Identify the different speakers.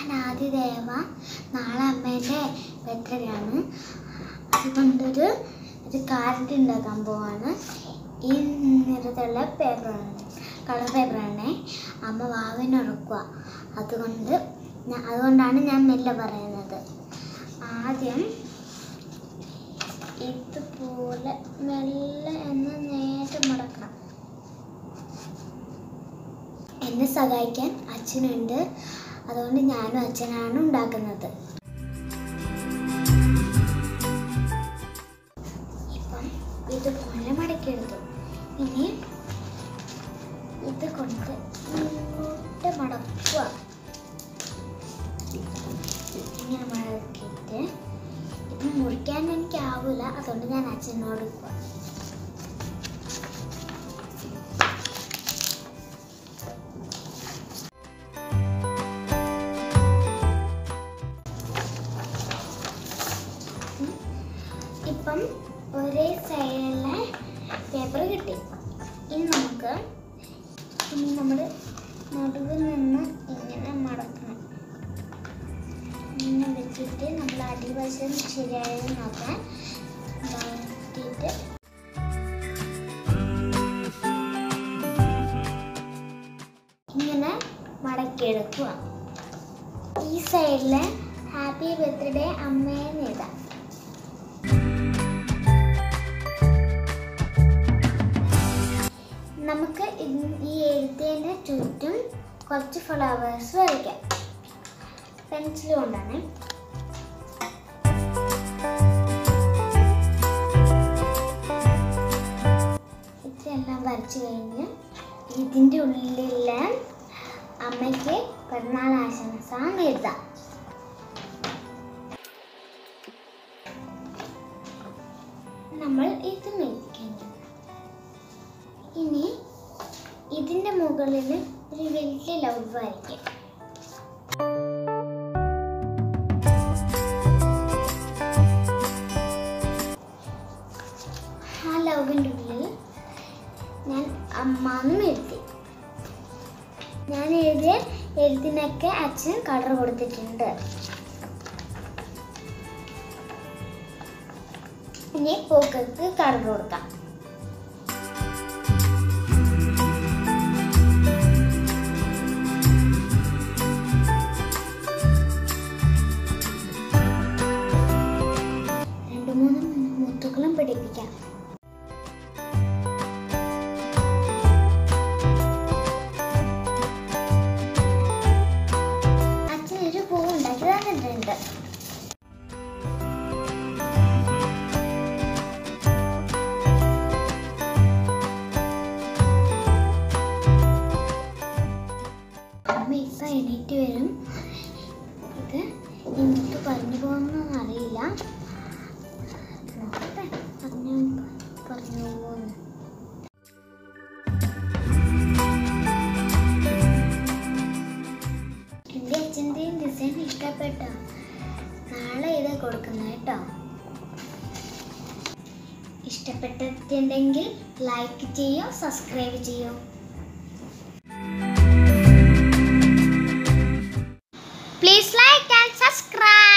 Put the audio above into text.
Speaker 1: ഞാൻ ആദിദേവ നാളെ അമ്മേൻ്റെ ബർത്ത്ഡേ ആണ് അതുകൊണ്ടൊരു ഒരു കാർഡ് ഉണ്ടാക്കാൻ പോവാണ് ഈ നിറത്തിലുള്ള പേപ്പറാണ് കളർ പേപ്പറാണ് അമ്മ വാവിനുറക്കുക അതുകൊണ്ട് ഞാൻ അതുകൊണ്ടാണ് ഞാൻ മെല്ലെ പറയുന്നത് ആദ്യം ഇതുപോലെ മെല്ലെ എന്ന് നേരെ മടക്കണം എന്നെ സഹായിക്കാൻ അച്ഛനുണ്ട് അതുകൊണ്ട് ഞാനും അച്ഛനാണ് ഉണ്ടാക്കുന്നത് ഇപ്പം ഇതുപോലെ മടക്കിയെടുത്തു ഇനി ഇത് കൊണ്ട് ഇങ്ങോട്ട് മടക്കുക ഇങ്ങനെ മടക്കിയിട്ട് ഇത് മുറിക്കാൻ എനിക്കാവില്ല അതുകൊണ്ട് ഞാൻ അച്ഛനോട് കൊടുക്കുക ഇപ്പം ഒരേ സൈഡിലെ പേപ്പർ കിട്ടി ഇനി നമുക്ക് ഇനി നമ്മൾ നടുവിൽ നിന്ന് ഇങ്ങനെ മടക്കണം ഇങ്ങനെ വെച്ചിട്ട് നമ്മൾ അടിവശം ശരിയായത് നോക്കാൻ മാറ്റിയിട്ട് ഇങ്ങനെ മടക്കിയെടുക്കുക ഈ സൈഡില് ഹാപ്പി ബർത്ത്ഡേ അമ്മയെന്ന് എഴുതാം നമുക്ക് ഇൻ- ഈ എഴുത്തിന്റെ ചുറ്റും കുറച്ച് ഫ്ലവേഴ്സ് വരയ്ക്കാം പെൻസിൽ കൊണ്ടാണ് ഇതെല്ലാം വരച്ചു കഴിഞ്ഞ് ഇതിൻ്റെ ഉള്ളിലുള്ള അമ്മയ്ക്ക് പിറന്നാൾ ആശംസ എഴുതാം നമ്മൾ ഇത് മേടിക്കുന്നു ഇനി ഇതിന്റെ മുകളിൽ ഒരു വലിയ ലവ് വരയ്ക്കും ആ ലവിൻ്റെ ഉള്ളിൽ ഞാൻ അമ്മാന്നും എഴുതി ഞാൻ എഴുതിയ എഴുത്തിനൊക്കെ അച്ഛൻ കളർ കൊടുത്തിട്ടുണ്ട് ഇനി പൂക്കൾക്ക് കളർ കൊടുക്കാം രണ്ട് മൂന്ന് മുത്തുകളും പിടിപ്പിക്കാം അച്ഛൻ ഒരു പൂ ഉണ്ടാക്കി തന്നിട്ടുണ്ട് അമ്മ ഇപ്പൊ എണീറ്റ് വരും ഇത് ഇങ്ങോട്ട് പറഞ്ഞു പോകുന്നൊന്നും അറിയില്ല നോക്കട്ടെ പറഞ്ഞു പറഞ്ഞു പോകുന്നു എൻ്റെ അച്ഛൻ്റെയും ഡിസൈൻ ഇഷ്ടപ്പെട്ടോ നാളെ ഇത് കൊടുക്കുന്നത് കേട്ടോ ഇഷ്ടപ്പെട്ടിട്ടുണ്ടെങ്കിൽ ലൈക്ക് ചെയ്യോ സബ്സ്ക്രൈബ് ചെയ്യോ Please like and subscribe.